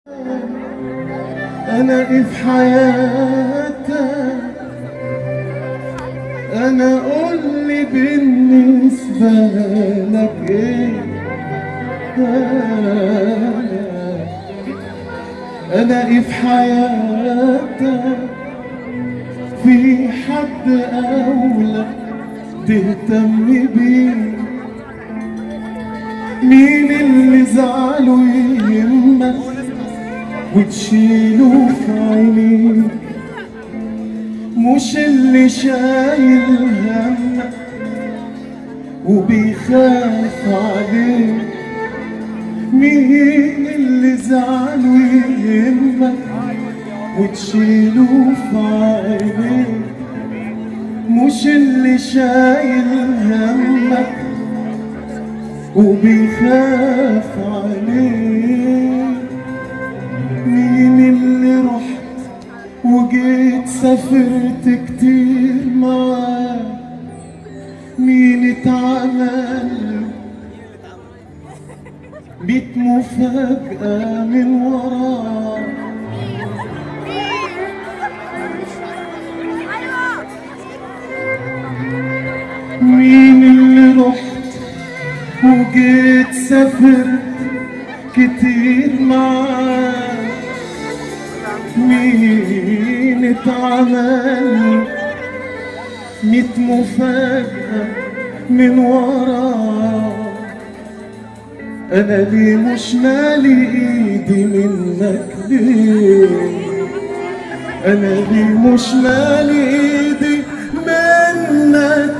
انا ايه في حياتك انا قول لي بالنسبة لك ايه انا ايه في حياتك في حد اولى تهتم بيه مين اللي زعله يهمك وتشيله في عينيك مش اللي شايل همك وبيخاف عليك مين اللي زعله يهمك وتشيله في عينيك مش اللي شايل همك وبيخاف عليك مين اللي رحت وجيت سافرت كتير معاك مين اتعمل بيت مفاجأة من وراك مين اللي رحت وجيت سافرت كتير معاك مين اتعمل ميت مفاجأة من وراك انا ليه مش مالي ايدي منك ليه انا ليه مش مالي ايدي منك